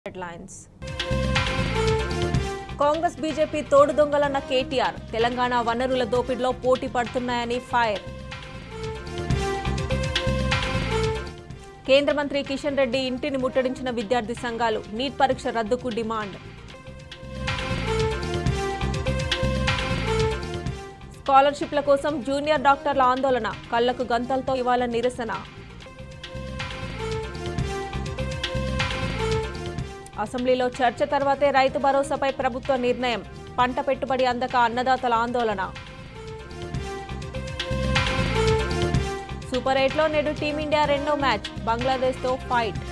Headlines Congress BJP తోడు దొంగలన్న కేటీఆర్ తెలంగాణ వనరుల దోపిడిలో పోటీ పడుతున్నాయని ఫైర్ కేంద్ర మంత్రి కిషన్ రెడ్డి ఇంటిని ముట్టడించిన విద్యార్థి సంఘాలు నీట్ పరీక్ష రద్దుకు డిమాండ్ స్కాలర్షిప్ల కోసం జూనియర్ డాక్టర్ల ఆందోళన కళ్లకు గంతలతో ఇవాళ నిరసన అసెంబ్లీలో చర్చ తర్వాతే రైతు భరోసాపై ప్రభుత్వ నిర్ణయం పంట పెట్టుబడి అందక అన్నదాతల ఆందోళన సూపర్ ఎయిట్లో నేడు టీమిండియా రెండో మ్యాచ్ బంగ్లాదేశ్తో ఫైట్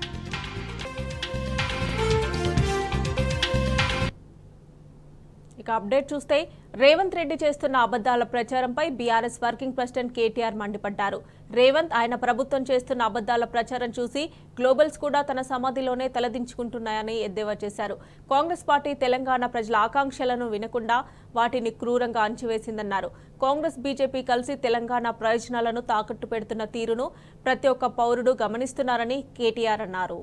ఇక అప్డేట్ చూస్తే రేవంత్ రెడ్డి చేస్తున్న అబద్దాల ప్రచారంపై బీఆర్ఎస్ వర్కింగ్ ప్రెసిడెంట్ కేటీఆర్ మండిపడ్డారు రేవంత్ ఆయన ప్రభుత్వం చేస్తున్న అబద్దాల ప్రచారం చూసి గ్లోబల్స్ కూడా తన సమాధిలోనే తలదించుకుంటున్నాయని ఎద్దేవా చేశారు కాంగ్రెస్ పార్టీ తెలంగాణ ప్రజల ఆకాంక్షలను వినకుండా వాటిని క్రూరంగా అంచివేసిందన్నారు కాంగ్రెస్ బీజేపీ కలిసి తెలంగాణ ప్రయోజనాలను తాకట్టు పెడుతున్న తీరును ప్రతి ఒక్క పౌరుడు గమనిస్తున్నారని కేటీఆర్ అన్నారు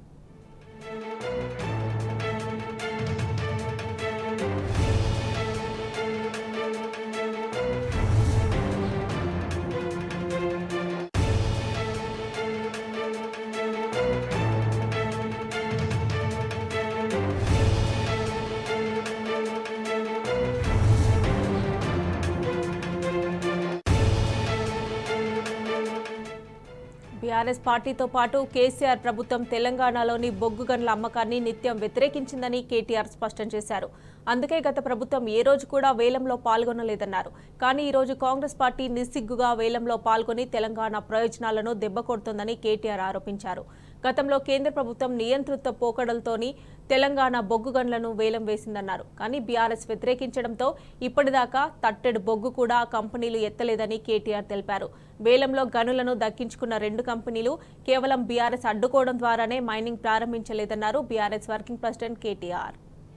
బీఆర్ఎస్ పార్టీతో పాటు కేసీఆర్ ప్రభుత్వం తెలంగాణలోని బొగ్గు గనుల అమ్మకాన్ని నిత్యం వ్యతిరేకించిందని కేటీఆర్ స్పష్టం చేశారు అందుకే గత ప్రభుత్వం ఏ రోజు కూడా వేలంలో పాల్గొనలేదన్నారు కానీ ఈ రోజు కాంగ్రెస్ పార్టీ నిస్సిగ్గుగా వేలంలో పాల్గొని తెలంగాణ ప్రయోజనాలను దెబ్బకొడుతోందని కేటీఆర్ ఆరోపించారు గతంలో కేంద్ర ప్రభుత్వం నియంత్రిత పోకడలతోని తెలంగాణ బొగ్గు గన్లను వేలం వేసిందన్నారు కానీ బీఆర్ఎస్ వ్యతిరేకించడంతో ఇప్పటిదాకా తట్టెడు బొగ్గు కూడా ఆ కంపెనీలు ఎత్తలేదని కేటీఆర్ తెలిపారు వేలంలో గనులను దక్కించుకున్న రెండు కంపెనీలు కేవలం బీఆర్ఎస్ అడ్డుకోవడం ద్వారానే మైనింగ్ ప్రారంభించలేదన్నారు BRS working president KTR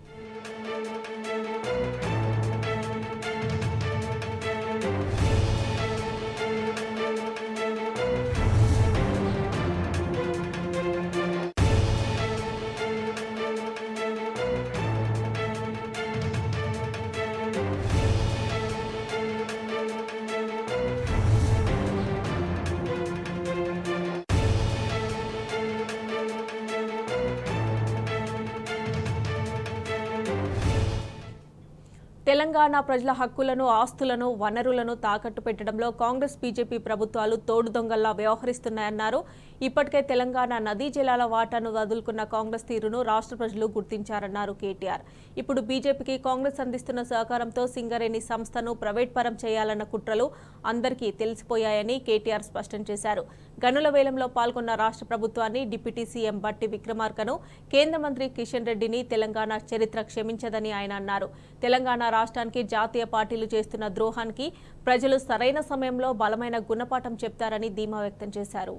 Telangana ప్రజల హక్కులను ఆస్తులను వనరులను తాకట్టు పెట్టడంలో కాంగ్రెస్ బీజేపీ ప్రభుత్వాలు తోడు దొంగల్లా వ్యవహరిస్తున్నాయన్నారు ఇప్పటికే తెలంగాణ నదీ జలాల వాటాను వదులుకున్న కాంగ్రెస్ తీరును రాష్ట్ర ప్రజలు గుర్తించారన్నారు కేటీఆర్ ఇప్పుడు బీజేపీకి కాంగ్రెస్ అందిస్తున్న సహకారంతో సింగరేణి సంస్థను ప్రైవేట్ పరం చేయాలన్న కుట్రలు అందరికీ తెలిసిపోయాయని కేటీఆర్ స్పష్టం చేశారు గనుల వేలంలో పాల్గొన్న రాష్ట్ర ప్రభుత్వాన్ని డిప్యూటీ సీఎం బట్టి విక్రమార్కను కేంద్ర మంత్రి కిషన్ రెడ్డిని తెలంగాణ చరిత్ర క్షమించదని ఆయన అన్నారు తెలంగాణ రాష్ట్రానికి జాతీయ పార్టీలు చేస్తున్న ద్రోహానికి ప్రజలు సరైన సమయంలో బలమైన గుణపాఠం చెప్తారని ధీమా వ్యక్తం చేశారు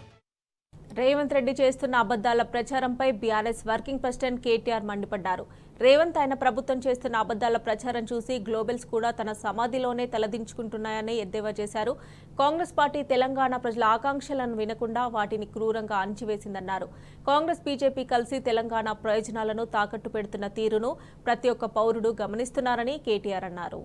రేవంత్ రెడ్డి చేస్తున్న అబద్దాల ప్రచారంపై బీఆర్ఎస్ వర్కింగ్ ప్రెసిడెంట్ కేటీఆర్ మండిపడ్డారు రేవంత్ ఆయన ప్రభుత్వం చేస్తున్న అబద్దాల ప్రచారం చూసి గ్లోబల్స్ కూడా తన సమాధిలోనే తలదించుకుంటున్నాయని ఎద్దేవా చేశారు కాంగ్రెస్ పార్టీ తెలంగాణ ప్రజల ఆకాంక్షలను వినకుండా వాటిని క్రూరంగా అణిచివేసిందన్నారు కాంగ్రెస్ బీజేపీ కలిసి తెలంగాణ ప్రయోజనాలను తాకట్టు పెడుతున్న తీరును ప్రతి ఒక్క పౌరుడు గమనిస్తున్నారని కేటీఆర్ అన్నారు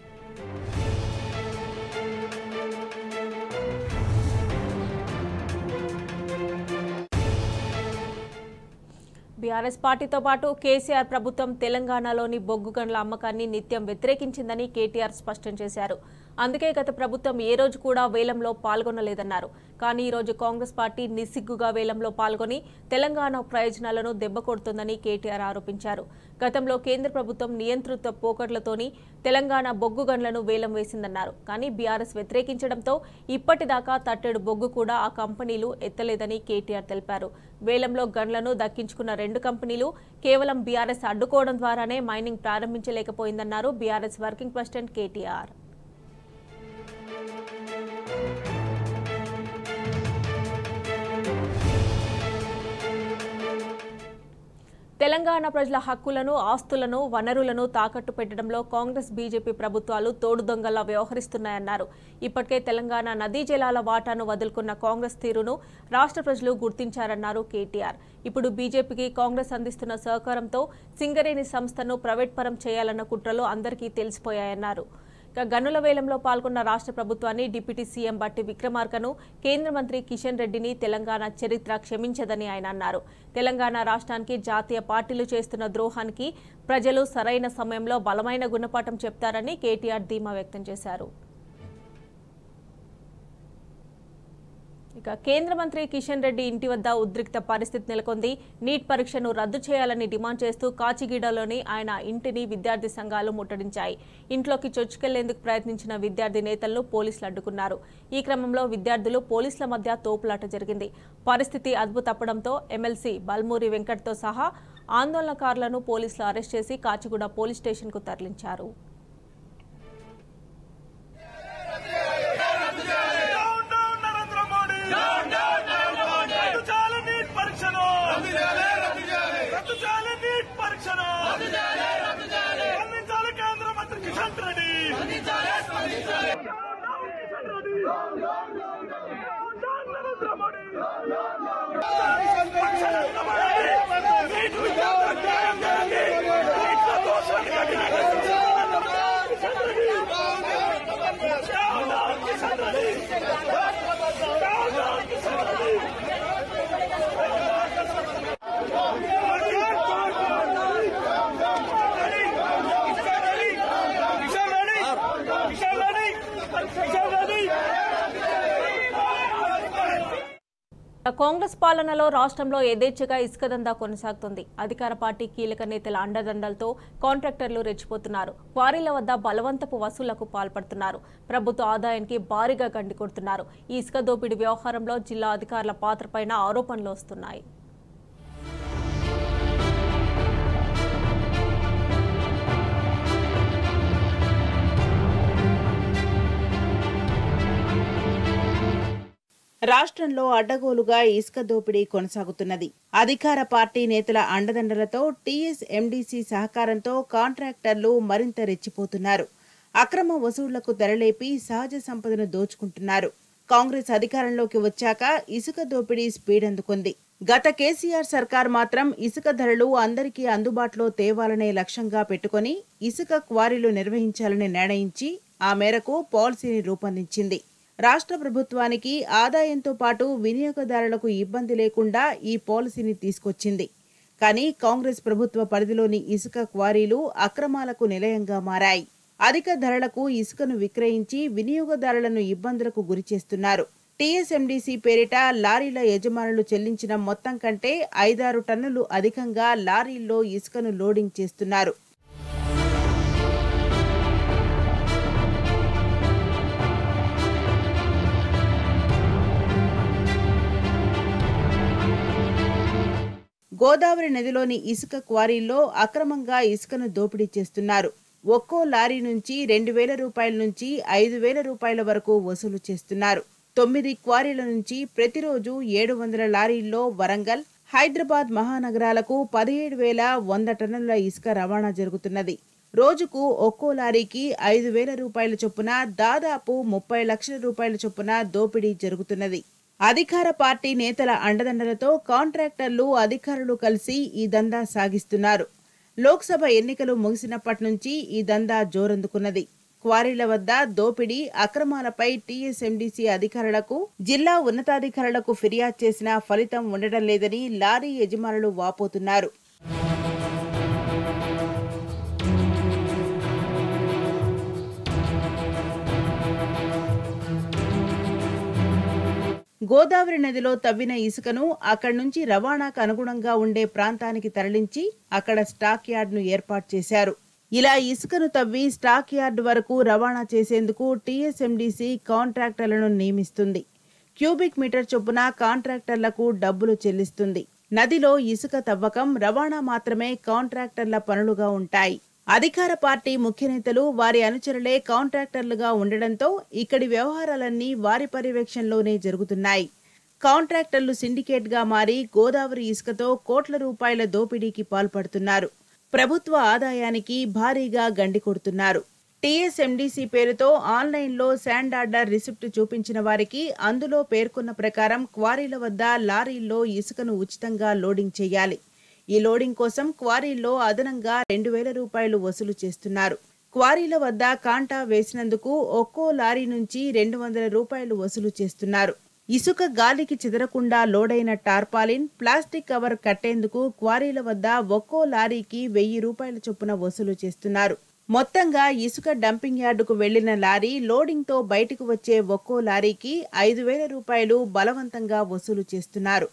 బీఆర్ఎస్ పార్టీతో పాటు కేసీఆర్ ప్రభుత్వం తెలంగాణలోని బొగ్గు గనుల అమ్మకాన్ని నిత్యం వ్యతిరేకించిందని కేటీఆర్ స్పష్టం చేశారు అందుకే గత ప్రభుత్వం ఏ రోజు కూడా వేలంలో పాల్గొనలేదన్నారు కానీ ఈ రోజు కాంగ్రెస్ పార్టీ నిస్సిగ్గుగా వేలంలో పాల్గొని తెలంగాణ ప్రయోజనాలను దెబ్బకొడుతుందని కేటీఆర్ ఆరోపించారు గతంలో కేంద్ర ప్రభుత్వం నియంత్రిత పోకట్లతోని తెలంగాణ బొగ్గు గన్లను వేలం వేసిందన్నారు కానీ బీఆర్ఎస్ వ్యతిరేకించడంతో ఇప్పటిదాకా తట్టెడు బొగ్గు కూడా ఆ కంపెనీలు ఎత్తలేదని కేటీఆర్ తెలిపారు వేలంలో గన్లను దక్కించుకున్న రెండు కంపెనీలు కేవలం బీఆర్ఎస్ అడ్డుకోవడం ద్వారానే మైనింగ్ ప్రారంభించలేకపోయిందన్నారు BRS working president KTR Telangana ప్రజల హక్కులను ఆస్తులను వనరులను తాకట్టు పెట్టడంలో కాంగ్రెస్ బీజేపీ ప్రభుత్వాలు తోడు దొంగలా వ్యవహరిస్తున్నాయన్నారు ఇప్పటికే తెలంగాణ నదీ జలాల వాటాను వదులుకున్న కాంగ్రెస్ తీరును రాష్ట్ర ప్రజలు గుర్తించారన్నారు కేటీఆర్ ఇప్పుడు బీజేపీకి కాంగ్రెస్ అందిస్తున్న సహకారంతో సింగరేణి సంస్థను ప్రైవేట్ పరం చేయాలన్న కుట్రలు అందరికీ తెలిసిపోయాయన్నారు ఇక గనుల వేలంలో పాల్గొన్న రాష్ట్ర ప్రభుత్వాన్ని డిప్యూటీ సీఎం బట్టి విక్రమార్కను కేంద్ర మంత్రి కిషన్ రెడ్డిని తెలంగాణ చరిత్ర క్షమించదని ఆయన అన్నారు తెలంగాణ రాష్ట్రానికి జాతీయ పార్టీలు చేస్తున్న ద్రోహానికి ప్రజలు సరైన సమయంలో బలమైన గుణపాఠం చెప్తారని కేటీఆర్ ధీమా వ్యక్తం చేశారు ఇక కేంద్ర మంత్రి కిషన్ రెడ్డి ఇంటి వద్ద ఉద్రిక్త పరిస్థితి నెలకొంది నీట్ పరీక్షను రద్దు చేయాలని డిమాండ్ చేస్తూ కాచిగీడలోని ఆయన ఇంటిని విద్యార్థి సంఘాలు ముట్టడించాయి ఇంట్లోకి చొచ్చుకెళ్లేందుకు ప్రయత్నించిన విద్యార్థి నేతలను పోలీసులు అడ్డుకున్నారు ఈ క్రమంలో విద్యార్థులు పోలీసుల మధ్య తోపులాట జరిగింది పరిస్థితి అదుపు తప్పడంతో ఎమ్మెల్సీ బల్మూరి వెంకట్తో సహా ఆందోళనకారులను పోలీసులు అరెస్ట్ చేసి కాచిగూడ పోలీస్ స్టేషన్కు తరలించారు down down Narendra Modi down down Narendra Modi రద్దు చేయాలి నీట్ పరీక్షను రద్దు చేయాలి రద్దు చేయాలి రద్దు చేయాలి నీట్ పరీక్షను రద్దు చేయాలి రద్దు చేయాలి స్పందించాలి కేంద్ర మంత్రి కిషన్ రెడ్డి స్పందించాలి స్పందించాలి down down Kishan Reddy down down down down Narendra Modi down down down పరీక్షలు రద్దు చేయాలి. నీట్ విద్యార్థులకు న్యాయం చేయండి నీట్ లో దోషాలు కఠినంగా శిక్షించాలి. Kishan Reddy down down Kishan Reddy down down Kishan Reddy Congress పాలనలో రాష్ట్రంలో యథేచ్ఛగా ఇసుక దందా కొనసాగుతుంది అధికార పార్టీ కీలక నేతల అండదండలతో కాంట్రాక్టర్లు రెచ్చిపోతున్నారు క్వారీల వద్ద బలవంతపు వసూళ్లకు పాల్పడుతున్నారు ప్రభుత్వ ఆదాయానికి భారీగా గండి కొడుతున్నారు ఈ ఇసుక దోపిడీ వ్యవహారంలో జిల్లా అధికారుల పాత్రపైన ఆరోపణలు వస్తున్నాయి రాష్ట్రంలో అడ్డగోలుగా ఇసుక దోపిడీ కొనసాగుతున్నది అధికార పార్టీ నేతల అండదండలతో టీఎస్ ఎండీసీ సహకారంతో కాంట్రాక్టర్లు మరింత రెచ్చిపోతున్నారు అక్రమ వసూళ్లకు తెరలేపి సహజ సంపదను దోచుకుంటున్నారు కాంగ్రెస్ అధికారంలోకి వచ్చాక ఇసుక దోపిడీ స్పీడ్ అందుకుంది గత కేసీఆర్ సర్కార్ మాత్రం ఇసుక ధరలు అందరికీ అందుబాటులో తేవాలనే లక్ష్యంగా పెట్టుకొని ఇసుక క్వారీలు నిర్వహించాలని నిర్ణయించి ఆ మేరకు పాలసీని రూపొందించింది రాష్ట్ర ప్రభుత్వానికి ఆదాయంతో పాటు వినియోగదారులకు ఇబ్బంది లేకుండా ఈ పాలసీని తీసుకొచ్చింది కానీ కాంగ్రెస్ ప్రభుత్వ పరిధిలోని ఇసుక క్వారీలు అక్రమాలకు నిలయంగా మారాయి అధిక ధరలకు ఇసుకను విక్రయించి వినియోగదారులను ఇబ్బందులకు గురిచేస్తున్నారు టీఎస్ఎండీసీ పేరిట లారీల యజమానులు చెల్లించిన మొత్తం కంటే ఐదారు టన్నులు అధికంగా లారీల్లో ఇసుకను లోడింగ్ చేస్తున్నారు గోదావరి నదిలోని ఇసుక క్వారీల్లో అక్రమంగా ఇసుకను దోపిడీ చేస్తున్నారు ఒక్కో లారీ నుంచి రెండు వేల రూపాయల నుంచి ఐదు వేల రూపాయల వరకు వసూలు చేస్తున్నారు తొమ్మిది క్వారీల నుంచి ప్రతిరోజు ఏడు వందల లారీల్లో వరంగల్ హైదరాబాద్ మహానగరాలకు పదిహేడు వేల వంద టన్నుల ఇసుక రవాణా జరుగుతున్నది రోజుకు ఒక్కో లారీకి ఐదు వేల రూపాయల చొప్పున దాదాపు ముప్పై లక్షల రూపాయల చొప్పున దోపిడీ జరుగుతున్నది అధికార పార్టీ నేతల అండదండలతో కాంట్రాక్టర్లు అధికారులు కలిసి ఈ దందా సాగిస్తున్నారు లోక్సభ ఎన్నికలు ముగిసినప్పటి నుంచి ఈ దందా జోరందుకున్నది క్వారీల వద్ద దోపిడీ అక్రమాలపై టీఎస్ఎండీసీ అధికారులకు జిల్లా ఉన్నతాధికారులకు ఫిర్యాదు చేసినా ఫలితం ఉండడం లేదని లారీ యజమానులు వాపోతున్నారు గోదావరి నదిలో తవ్విన ఇసుకను అక్కడి నుంచి రవాణాకు అనుగుణంగా ఉండే ప్రాంతానికి తరలించి అక్కడ స్టాక్ యార్డ్ను ఏర్పాటు చేశారు ఇలా ఇసుకను తవ్వి స్టాక్ యార్డ్ వరకు రవాణా చేసేందుకు టీఎస్ఎండీసీ కాంట్రాక్టర్లను నియమిస్తుంది క్యూబిక్ మీటర్ చొప్పున కాంట్రాక్టర్లకు డబ్బులు చెల్లిస్తుంది నదిలో ఇసుక తవ్వకం రవాణా మాత్రమే కాంట్రాక్టర్ల పనులుగా ఉంటాయి అధికార పార్టీ ముఖ్య నేతలు వారి అనుచరులే కాంట్రాక్టర్లుగా ఉండడంతో ఇక్కడి వ్యవహారాలన్నీ వారి పర్యవేక్షణలోనే జరుగుతున్నాయి కాంట్రాక్టర్లు సిండికేట్ గా మారి గోదావరి ఇసుకతో కోట్ల రూపాయల దోపిడీకి పాల్పడుతున్నారు ప్రభుత్వ ఆదాయానికి భారీగా గండి కొడుతున్నారు టీఎస్ఎండీసీ పేరుతో ఆన్లైన్లో శాండ్ ఆర్డర్ రిసిప్ట్ చూపించిన వారికి అందులో పేర్కొన్న ప్రకారం క్వారీల వద్ద లారీల్లో ఇసుకను ఉచితంగా లోడింగ్ చేయాలి ఈ లోడింగ్ కోసం క్వారీల్లో అదనంగా రెండు వేల రూపాయలు వసూలు చేస్తున్నారు క్వారీల వద్ద కాంటా వేసినందుకు ఒక్కో లారీ నుంచి రెండు వందల రూపాయలు వసూలు చేస్తున్నారు ఇసుక గాలికి చెదరకుండా లోడైన టార్పాలిన్ ప్లాస్టిక్ కవర్ కట్టేందుకు క్వారీల వద్ద ఒక్కో లారీకి వెయ్యి రూపాయల చొప్పున వసూలు చేస్తున్నారు మొత్తంగా ఇసుక డంపింగ్ యార్డుకు వెళ్లిన లారీ లోడింగ్తో బయటకు వచ్చే ఒక్కో లారీకి ఐదు వేల రూపాయలు బలవంతంగా వసూలు చేస్తున్నారు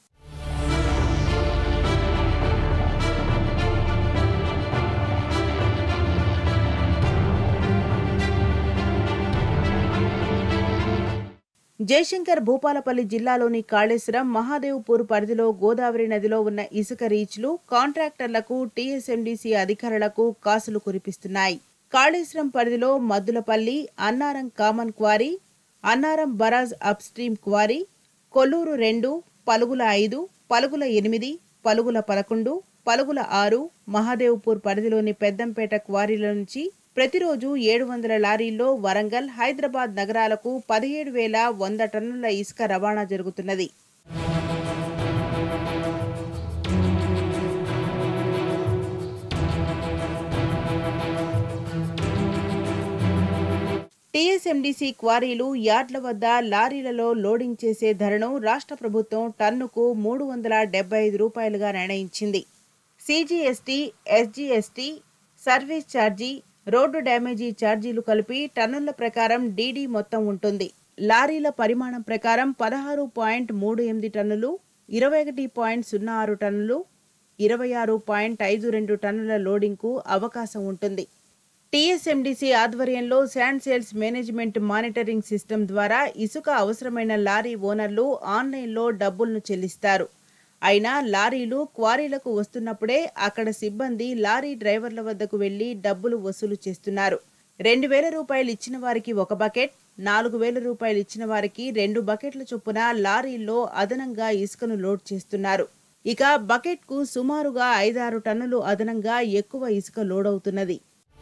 జయశంకర్ భూపాలపల్లి జిల్లాలోని కాళేశ్వరం మహాదేవ్పూర్ పరిధిలో గోదావరి నదిలో ఉన్న ఇసుక రీచ్లు కాంట్రాక్టర్లకు టీఎస్ఎండీసీ అధికారులకు కాసులు కురిపిస్తున్నాయి కాళేశ్వరం పరిధిలో Maddulapalli Annaram common quarry Annaram barrage upstream quarry Kolluru రెండు పలుగుల ఐదు పలుగుల ఎనిమిది పలుగుల పదకొండు పలుగుల ఆరు మహాదేవ్పూర్ పరిధిలోని పెద్దంపేట క్వారీల నుంచి ప్రతిరోజు ఏడు వందల లారీల్లో వరంగల్ హైదరాబాద్ నగరాలకు పదిహేడు వేల వంద టన్నుల ఇసుక రవాణా జరుగుతున్నది టీఎస్ఎండీసీ క్వారీలు యార్డ్ల వద్ద లారీలలో లోడింగ్ చేసే ధరను రాష్ట్ర ప్రభుత్వం టన్నుకు మూడు వందల డెబ్బై ఐదు రూపాయలుగా నిర్ణయించింది సీజీఎస్టీ ఎస్జీఎస్టీ సర్వీస్ ఛార్జీ రోడ్డు డ్యామేజీ ఛార్జీలు కలిపి టన్నుల ప్రకారం డీడీ మొత్తం ఉంటుంది లారీల పరిమాణం ప్రకారం పదహారు పాయింట్ మూడు ఎనిమిది టన్నులు ఇరవై ఒకటి పాయింట్ సున్నా ఆరు టన్నులు ఇరవై ఆరు పాయింట్ ఐదు రెండు టన్నుల లోడింగ్కు అవకాశం ఉంటుంది టీఎస్ఎండీసీ ఆధ్వర్యంలో sand sales management monitoring system ద్వారా ఇసుక అవసరమైన లారీ ఓనర్లు ఆన్లైన్లో డబ్బులను చెల్లిస్తారు అయినా లారీలు క్వారీలకు వస్తున్నప్పుడే అక్కడ సిబ్బంది లారీ డ్రైవర్ల వద్దకు వెళ్లి డబ్బులు వసూలు చేస్తున్నారు రెండు వేల రూపాయలు ఇచ్చిన వారికి ఒక బకెట్ నాలుగు వేల రూపాయలు ఇచ్చిన వారికి రెండు బకెట్ల చొప్పున లారీల్లో అదనంగా ఇసుకను లోడ్ చేస్తున్నారు ఇక బకెట్కు సుమారుగా ఐదారు టన్నులు అదనంగా ఎక్కువ ఇసుక లోడ్ అవుతున్నది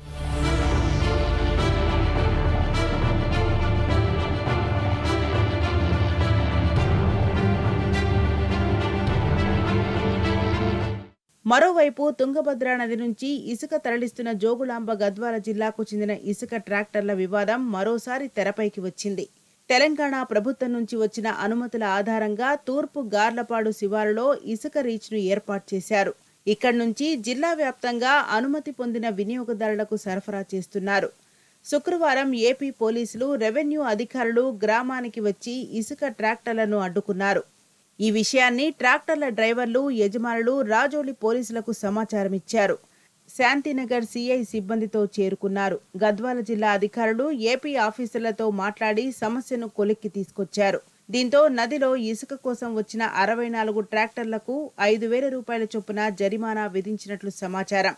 మరోవైపు తుంగభద్ర నది నుంచి ఇసుక తరలిస్తున్న జోగులాంబ గద్వాల జిల్లాకు చెందిన ఇసుక ట్రాక్టర్ల వివాదం మరోసారి తెరపైకి వచ్చింది తెలంగాణ ప్రభుత్వం నుంచి వచ్చిన అనుమతుల ఆధారంగా తూర్పు గార్లపాడు శివారులో ఇసుక రీచ్ను ఏర్పాటు చేశారు ఇక్కడి నుంచి జిల్లా వ్యాప్తంగా అనుమతి పొందిన వినియోగదారులకు సరఫరా చేస్తున్నారు శుక్రవారం ఏపీ పోలీసులు రెవెన్యూ అధికారులు గ్రామానికి వచ్చి ఇసుక ట్రాక్టర్లను అడ్డుకున్నారు ఈ విషయాన్ని ట్రాక్టర్ల డ్రైవర్లు యజమానులు రాజోలి పోలీసులకు సమాచారం ఇచ్చారు శాంతినగర్ సిఐ సిబ్బందితో చేరుకున్నారు గద్వాల జిల్లా అధికారులు ఏపీ ఆఫీసర్లతో మాట్లాడి సమస్యను కొలిక్కి తీసుకొచ్చారు దీంతో నదిలో ఇసుక కోసం వచ్చిన అరవై నాలుగు ట్రాక్టర్లకు ఐదు వేల రూపాయల చొప్పున జరిమానా విధించినట్లు సమాచారం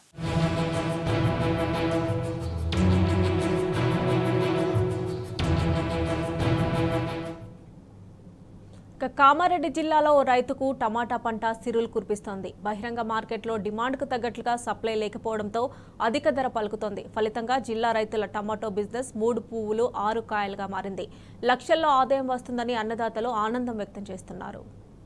ఇక కామారెడ్డి జిల్లాలో ఓ రైతుకు టమాటా పంట సిరులు కురిపిస్తోంది బహిరంగ మార్కెట్లో డిమాండ్కు తగ్గట్లుగా సప్లై లేకపోవడంతో అధిక ధర పలుకుతోంది ఫలితంగా జిల్లా రైతుల టమాటో బిజినెస్ మూడు పువ్వులు ఆరు కాయలుగా మారింది లక్షల్లో ఆదాయం వస్తుందని అన్నదాతలు ఆనందం వ్యక్తం చేస్తున్నారు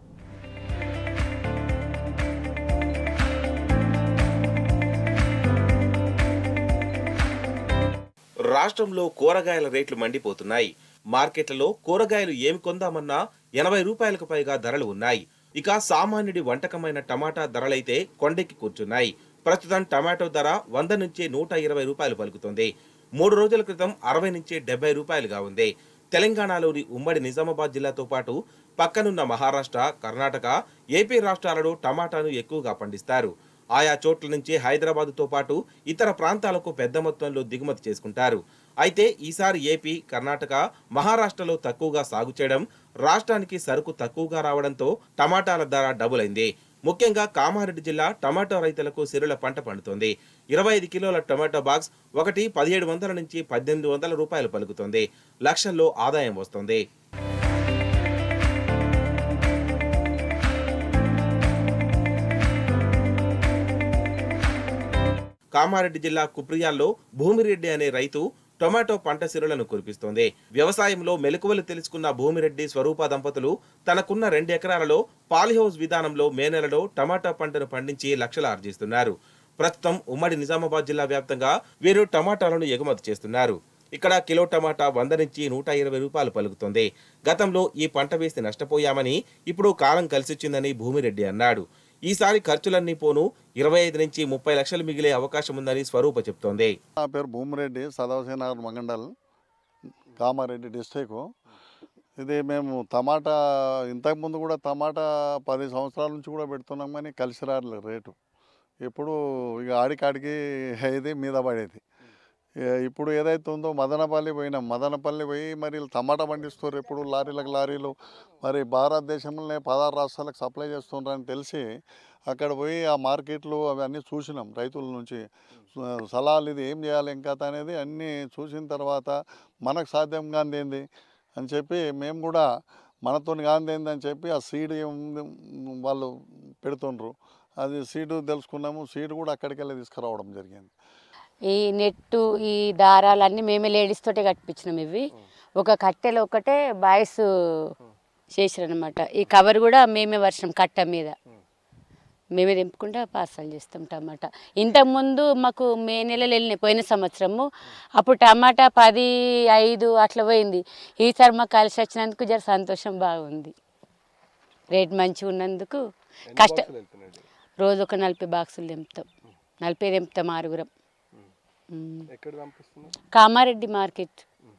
రాష్ట్రంలో కూరగాయల రేట్లు మండిపోతున్నాయి మార్కెట్లలో కూరగాయలు ఏమి కొందామన్నా ఎనభై రూపాయలకు పైగా ధరలు ఉన్నాయి ఇక సామాన్యుడి వంటకమైన టమాటా ధరలైతే కొండెక్కి కూర్చున్నాయి ప్రస్తుతం టమాటో ధర వంద నుంచి నూట ఇరవై రూపాయలు పలుకుతుంది మూడు రోజుల క్రితం అరవై నుంచి డెబ్బై రూపాయలుగా ఉంది తెలంగాణలోని ఉమ్మడి నిజామాబాద్ జిల్లాతో పాటు పక్కనున్న మహారాష్ట్ర కర్ణాటక ఏపీ రాష్ట్రాలలో టమాటాను ఎక్కువగా పండిస్తారు ఆయా చోట్ల నుంచి హైదరాబాదుతో పాటు ఇతర ప్రాంతాలకు పెద్ద మొత్తంలో దిగుమతి చేసుకుంటారు అయితే ఈసారి ఏపీ కర్ణాటక మహారాష్ట్రలో తక్కువగా సాగు చేయడం రాష్ట్రానికి సరుకు తక్కువగా రావడంతో టమాటాల ధర డబుల్ అయింది ముఖ్యంగా కామారెడ్డి జిల్లా టమాటో రైతులకు సిరుల పంట పండుతోంది ఇరవై ఐదు కిలోల టమాటో బాక్స్ ఒకటి పదిహేడు వందల నుంచి పద్దెనిమిది వందల రూపాయలు పలుకుతుంది లక్షల్లో ఆదాయం వస్తుంది కామారెడ్డి జిల్లా కుప్రియాల్లో భూమిరెడ్డి అనే రైతు టొమాటో పంట సిరులను కురిపిస్తోంది వ్యవసాయంలో మెలకువలు తెలుసుకున్న భూమిరెడ్డి స్వరూప దంపతులు తనకున్న రెండు ఎకరాలలో పాలిహౌస్ విధానంలో మే నెలలో టమాటా పంటను పండించి లక్షలు ఆర్జిస్తున్నారు ప్రస్తుతం ఉమ్మడి నిజామాబాద్ జిల్లా వ్యాప్తంగా వీరు టమాటాలను ఎగుమతి చేస్తున్నారు ఇక్కడ కిలో టమాటా వంద నుంచి నూట ఇరవై రూపాయలు పలుకుతుంది గతంలో ఈ పంట వేసి నష్టపోయామని ఇప్పుడు కాలం కలిసొచ్చిందని భూమిరెడ్డి అన్నాడు ఈసారి ఖర్చులన్నీ పోను ఇరవై ఐదు నుంచి ముప్పై లక్షలు మిగిలే అవకాశం ఉందని స్వరూప చెప్తోంది నా పేరు భూమిరెడ్డి సదాశివనగర్ మంగండల్ కామారెడ్డి డిస్టిక్ ఇది మేము టమాటా ఇంతకుముందు కూడా టమాటా పది సంవత్సరాల నుంచి కూడా పెడుతున్నాం కానీ కలిసి రాలేదు రేటు ఇప్పుడు ఇక ఆడికాడికి ఇది మీద పడేది ఇక ఇప్పుడు ఏదైతే ఉందో మదనపల్లి పోయినాం మదనపల్లి పోయి మరి వీళ్ళు టమాటా పండిస్తారు ఎప్పుడు లారీలకు లారీలు మరి భారతదేశంలోనే పదహారు రాష్ట్రాలకు సప్లై చేస్తున్నారని తెలిసి అక్కడ పోయి ఆ మార్కెట్లు అవన్నీ చూసినాం రైతుల నుంచి స- సలహాలు ఇది ఏం చేయాలి ఇంకా అనేది అన్నీ చూసిన తర్వాత మనకు సాధ్యం కానిది ఏంది అని చెప్పి మేము కూడా మనతో కానిది ఏంది అని చెప్పి ఆ సీడ్ వాళ్ళు పెడుతుండ్రు అది సీడు తెలుసుకున్నాము సీడ్ కూడా అక్కడికి వెళ్ళి తీసుకురావడం జరిగింది ఈ నెట్టు ఈ దారాలన్నీ మేమే లేడీస్ తోటే కట్టించినాం ఇవి ఒక కట్టెలు ఒకటే బాయ్స్ చేసిరనమాట ఈ కవర్ కూడా మేమే వర్షం కట్ట మీద మేమే తెంపుకుంటే పార్సల్ చేస్తాం టమాటా ఇంతకుముందు మాకు మే నెలలో వెళ్ళినాయి పోయిన సంవత్సరము అప్పుడు టమాటా పది ఐదు అట్లా పోయింది ఈసారి మాకు కలిసి వచ్చినందుకు జర సంతోషం బాగుంది రేట్ మంచిగా ఉన్నందుకు కష్ట రోజు ఒక నలభై బాక్సులు తెంపుతాం నలభై తెంపుతాం ఆరుగురం మ్మ్. ఎక్కడ పంపిస్తున్నారు కామారెడ్డి మార్కెట్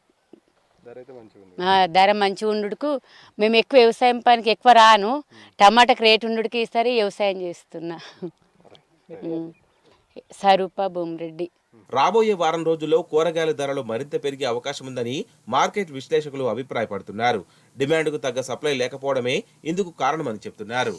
ధర అయితే మంచిగా ఉంది ఆ, ధర మంచిగా ఉండుడుకు మేము ఎక్కువ వ్యవసాయం పనికి ఎక్కువ రాను టమాటాకి రేట్ ఉండుడికి ఈసారి వ్యవసాయం చేస్తున్నా మ్మ్. స్వరూప భూమిరెడ్డి రాబోయే వారం రోజుల్లో కూరగాయల ధరలు మరింత పెరిగే అవకాశం ఉందని మార్కెట్ విశ్లేషకులు అభిప్రాయపడుతున్నారు డిమాండ్కు తగ్గ సప్లై లేకపోవడమే ఇందుకు కారణమని చెప్తున్నారు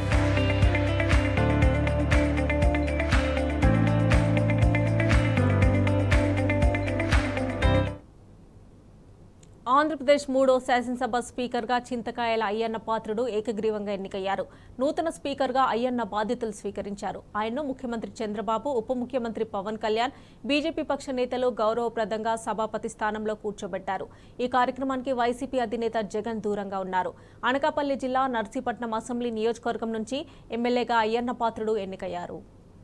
ఆంధ్రప్రదేశ్ మూడో శాసనసభ స్పీకర్గా చింతకాయల అయ్యన్న పాత్రుడు ఏకగ్రీవంగా ఎన్నికయ్యారు నూతన స్పీకర్గా అయ్యన్న బాధ్యతలు స్వీకరించారు ఆయన్ను ముఖ్యమంత్రి చంద్రబాబు ఉప ముఖ్యమంత్రి పవన్ కళ్యాణ్ బీజేపీ పక్ష నేతలు గౌరవప్రదంగా సభాపతి స్థానంలో కూర్చోబెట్టారు ఈ కార్యక్రమానికి వైసీపీ అధినేత జగన్ దూరంగా ఉన్నారు అనకాపల్లి జిల్లా నర్సీపట్నం అసెంబ్లీ నియోజకవర్గం నుంచి ఎమ్మెల్యేగా అయ్యన్న పాత్రుడు ఎన్నికయ్యారు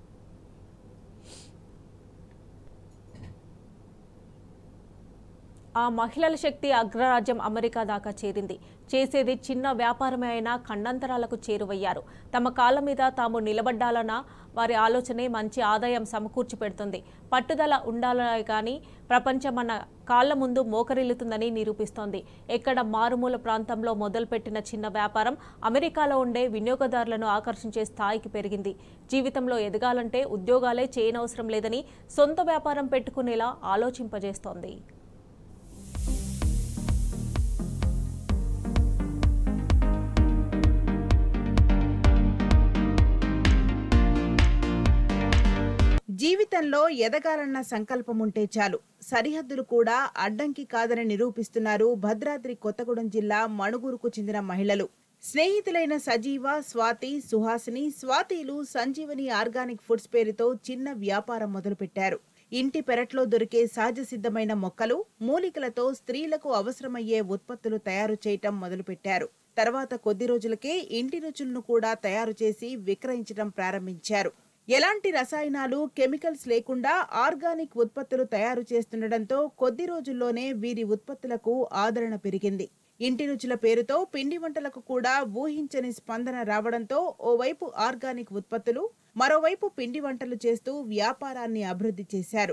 ఆ మహిళల శక్తి అగ్రరాజ్యం అమెరికా దాకా చేరింది చేసేది చిన్న వ్యాపారమే అయినా ఖండాంతరాలకు చేరువయ్యారు తమ కాళ్ళ మీద తాము నిలబడ్డాలన్న వారి ఆలోచనే మంచి ఆదాయం సమకూర్చి పెడుతుంది పట్టుదల ఉండాలనే కానీ ప్రపంచం మన కాళ్ళ ముందు మోకరిల్లుతుందని నిరూపిస్తోంది ఎక్కడ మారుమూల ప్రాంతంలో మొదలుపెట్టిన చిన్న వ్యాపారం అమెరికాలో ఉండే వినియోగదారులను ఆకర్షించే స్థాయికి పెరిగింది జీవితంలో ఎదగాలంటే ఉద్యోగాలే చేయనవసరం లేదని సొంత వ్యాపారం పెట్టుకునేలా ఆలోచింపజేస్తోంది జీవితంలో ఎదగాలన్న సంకల్పం ఉంటే చాలు సరిహద్దులు కూడా అడ్డంకి కాదని నిరూపిస్తున్నారు భద్రాద్రి కొత్తగూడెం జిల్లా మణుగూరుకు చెందిన మహిళలు స్నేహితులైన సజీవ స్వాతి సుహాసిని స్వాతిలు సంజీవని ఆర్గానిక్ ఫుడ్స్ పేరుతో చిన్న వ్యాపారం మొదలుపెట్టారు ఇంటి పెరట్లో దొరికే సహజ సిద్ధమైన మొక్కలు మూలికలతో స్త్రీలకు అవసరమయ్యే ఉత్పత్తులు తయారు చేయటం మొదలుపెట్టారు తర్వాత కొద్ది రోజులకే ఇంటి రుచులను కూడా తయారు చేసి విక్రయించడం ప్రారంభించారు ఎలాంటి రసాయనాలు కెమికల్స్ లేకుండా ఆర్గానిక్ ఉత్పత్తులు తయారు చేస్తుండటంతో కొద్ది రోజుల్లోనే వీరి ఉత్పత్తులకు ఆదరణ పెరిగింది ఇంటి రుచుల పేరుతో పిండి వంటలకు కూడా ఊహించని స్పందన రావడంతో ఓవైపు ఆర్గానిక్ ఉత్పత్తులు మరోవైపు పిండి వంటలు చేస్తూ వ్యాపారాన్ని అభివృద్ధి చేశారు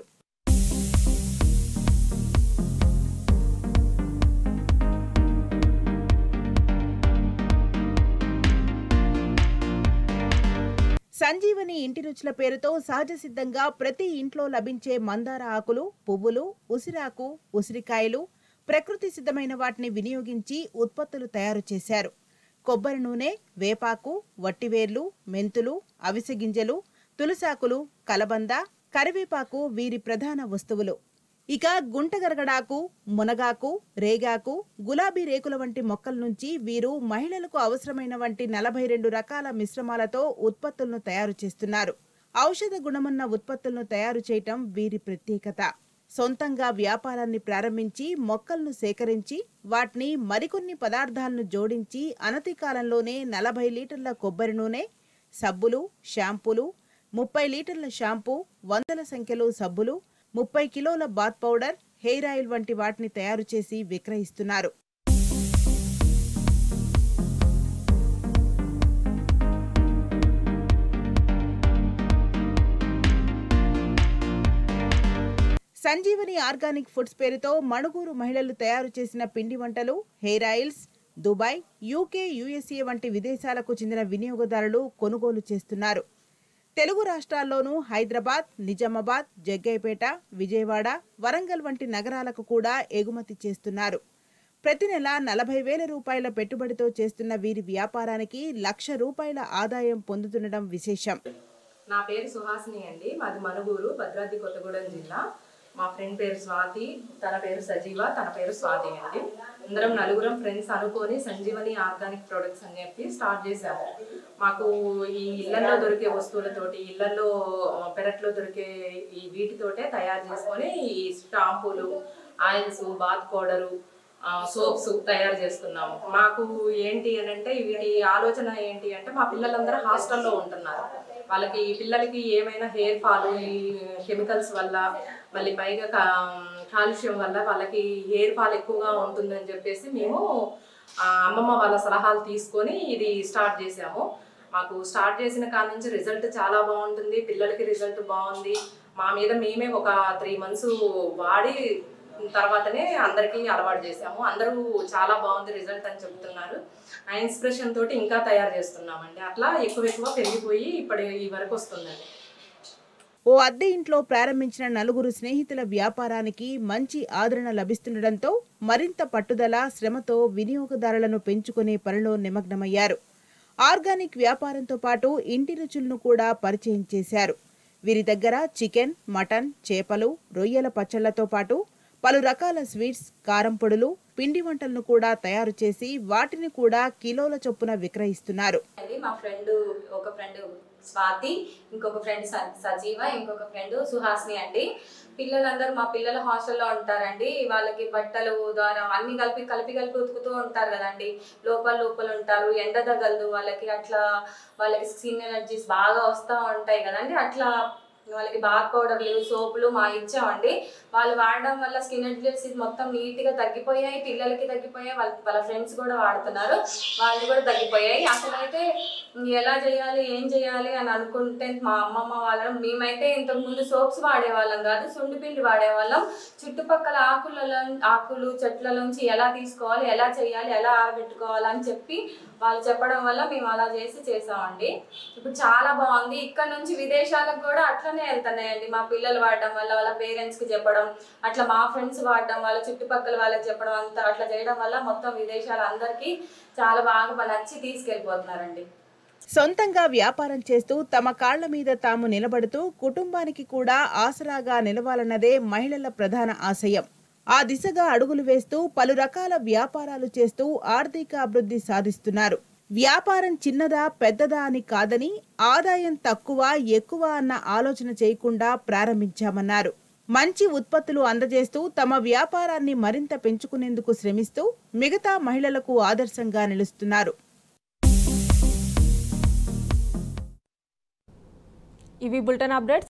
సంజీవని ఇంటి రుచుల పేరుతో సహజ సిద్ధంగా ప్రతి ఇంట్లో లభించే మందార ఆకులు పువ్వులు ఉసిరాకు ఉసిరికాయలు ప్రకృతి సిద్ధమైన వాటిని వినియోగించి ఉత్పత్తులు తయారు చేశారు కొబ్బరి నూనె వేపాకు వట్టివేర్లు మెంతులు అవిసె గింజలు తులసాకులు కలబంద కరివేపాకు వీరి ప్రధాన వస్తువులు ఇక గుంటగరగడాకు మునగాకు రేగాకు గులాబీ రేకుల వంటి మొక్కల నుంచి వీరు మహిళలకు అవసరమైన వంటి నలభై రెండు రకాల మిశ్రమాలతో ఉత్పత్తులను తయారు చేస్తున్నారు ఔషధ గుణమున్న ఉత్పత్తులను తయారు చేయటం వీరి ప్రత్యేకత సొంతంగా వ్యాపారాన్ని ప్రారంభించి మొక్కలను సేకరించి వాటిని మరికొన్ని పదార్థాలను జోడించి అనతి కాలంలోనే నలభై లీటర్ల కొబ్బరి నూనె సబ్బులు షాంపూలు ముప్పై లీటర్ల షాంపూ వందల సంఖ్యలో సబ్బులు ముప్పై కిలోల బాత్ పౌడర్ హెయిర్ ఆయిల్ వంటి వాటిని తయారు చేసి విక్రయిస్తున్నారు సంజీవని ఆర్గానిక్ ఫుడ్స్ పేరుతో మణుగూరు మహిళలు తయారు చేసిన పిండి వంటలు hair oils Dubai UK USA వంటి విదేశాలకు చెందిన వినియోగదారులు కొనుగోలు చేస్తున్నారు తెలుగు రాష్ట్రాల్లోనూ హైదరాబాద్ నిజామాబాద్ జగ్గైపేట విజయవాడ వరంగల్ వంటి నగరాలకు కూడా ఎగుమతి చేస్తున్నారు ప్రతి నెల నలభై వేల రూపాయల పెట్టుబడితో చేస్తున్న వీరి వ్యాపారానికి లక్ష రూపాయల ఆదాయం పొందుతుండడం విశేషం నా పేరు సుహాసిని అండి మాది మనుగూరు భద్రాద్రి కొత్తగూడెం జిల్లా మా ఫ్రెండ్ పేరు స్వాతి తన పేరు సజీవ తన పేరు స్వాతి అండి అందరం నలుగురం ఫ్రెండ్స్ అనుకొని సంజీవని ఆర్గానిక్ ప్రొడక్ట్స్ అని చెప్పి స్టార్ట్ చేశాము మాకు ఈ ఇళ్లలో దొరికే వస్తువులతోటి ఇళ్లలో పెరట్లో దొరికే ఈ వీటితోటే తయారు చేసుకొని ఈ స్టాంపులు ఆయిల్స్ బాత్ పౌడరు సోప్స్ తయారు చేస్తున్నాము మాకు ఏంటి అని అంటే వీటి ఆలోచన ఏంటి అంటే మా పిల్లలందరూ హాస్టల్లో ఉంటున్నారు వాళ్ళకి పిల్లలకి ఏమైనా హెయిర్ ఫాల్ ఈ కెమికల్స్ వల్ల మళ్ళీ పైగా కా- కాలుష్యం వల్ల వాళ్ళకి హెయిర్ ఫాల్ ఎక్కువగా ఉంటుందని చెప్పేసి మేము ఆ, అమ్మమ్మ వాళ్ళ సలహాలు తీసుకొని ఇది స్టార్ట్ చేసాము మాకు స్టార్ట్ చేసిన కాడ నుంచి రిజల్ట్ చాలా బాగుంటుంది పిల్లలకి రిజల్ట్ బాగుంది మా మీద మేమే ఒక త్రీ మంత్స్ వాడి తర్వాతనే అందరికీ అలవాటు చేసాము అందరూ చాలా బాగుంది రిజల్ట్ అని చెప్తున్నారు ఆ ఇన్స్పిరేషన్ తోటి ఇంకా తయారు చేస్తున్నామండి అట్లా ఎక్కువ ఎక్కువ పెరిగిపోయి ఇప్పుడు ఈ వరకు వస్తుందండి ఓ అద్దె ఇంట్లో ప్రారంభించిన నలుగురు స్నేహితుల వ్యాపారానికి మంచి ఆదరణ లభిస్తుండటంతో మరింత పట్టుదల శ్రమతో వినియోగదారులను పెంచుకునే పనిలో నిమగ్నమయ్యారు ఆర్గానిక్ వ్యాపారంతో పాటు ఇంటి రుచులను కూడా పరిచయం చేశారు వీరి దగ్గర చికెన్ మటన్ చేపలు రొయ్యల పచ్చళ్లతో పాటు పలు రకాల స్వీట్స్ కారం పొడులు పిండి వంటలను కూడా తయారు చేసి వాటిని కూడా కిలోల చొప్పున విక్రయిస్తున్నారు అండి మా ఫ్రెండ్ ఒక ఫ్రెండ్ స్వాతి ఇంకొక ఫ్రెండ్ స- సజీవ ఇంకొక ఫ్రెండ్ సుహాసిని అండి పిల్లలందరూ మా పిల్లలు హాస్టల్లో ఉంటారండి వాళ్ళకి బట్టలు ద్వారా అన్ని కలిపి కలిపి కలిపి ఉతుకుతూ ఉంటారు కదండి లోపల లోపల ఉంటారు ఎండ తగలదు వాళ్ళకి అట్లా వాళ్ళకి స్కిన్ ఎలర్జీస్ బాగా వస్తూ ఉంటాయి కదండి అట్లా వాళ్ళకి బాత్ పౌడర్లు సోపులు మా ఇచ్చామండి వాళ్ళు వాడడం వల్ల స్కిన్ ఎలర్జీస్ మొత్తం నీట్ గా తగ్గిపోయాయి పిల్లలకి తగ్గిపోయాయి వాళ్ళ వాళ్ళ ఫ్రెండ్స్ కూడా వాడుతున్నారు వాళ్ళు కూడా తగ్గిపోయాయి అసలైతే ఎలా చేయాలి ఏం చేయాలి అని అనుకుంటే మా అమ్మమ్మ వాళ్ళం మేమైతే ఇంతకు ముందు సోప్స్ వాడేవాళ్ళం కాదు సుండి పిండి వాడేవాళ్ళం చుట్టుపక్కల ఆకులలో ఆకులు చెట్లలోంచి ఎలా తీసుకోవాలి ఎలా చేయాలి ఎలా ఆరబెట్టుకోవాలి అని చెప్పి వాళ్ళు చెప్పడం వల్ల మేము అలా చేసి చేసామండి ఇప్పుడు చాలా బాగుంది ఇక్కడ నుంచి విదేశాలకు కూడా అట్లనే వెళ్తున్నాయండి మా పిల్లలు వాడడం వల్ల వాళ్ళ పేరెంట్స్ కి చెప్పడం అట్లా మా ఫ్రెండ్స్ వాడడం వాళ్ళ చుట్టుపక్కల వాళ్ళకి చెప్పడం అంతా అట్లా చేయడం వల్ల మొత్తం విదేశాలు అందరికీ చాలా బాగా నచ్చి తీసుకెళ్ళిపోతున్నారండి సొంతంగా వ్యాపారం చేస్తూ తమ కాళ్ల మీద తాము నిలబడుతూ కుటుంబానికి కూడా ఆసరాగా నిలవాలన్నదే మహిళల ప్రధాన ఆశయం ఆ దిశగా అడుగులు వేస్తూ పలు రకాల వ్యాపారాలు చేస్తూ ఆర్థిక అభివృద్ధి సాధిస్తున్నారు వ్యాపారం చిన్నదా పెద్దదా అని కాదని ఆదాయం తక్కువ ఎక్కువ అన్న ఆలోచన చేయకుండా ప్రారంభించామన్నారు మంచి ఉత్పత్తులు అందజేస్తూ తమ వ్యాపారాన్ని మరింత పెంచుకునేందుకు శ్రమిస్తూ మిగతా మహిళలకు ఆదర్శంగా నిలుస్తున్నారు ఇవి బులెటిన్ అప్డేట్స్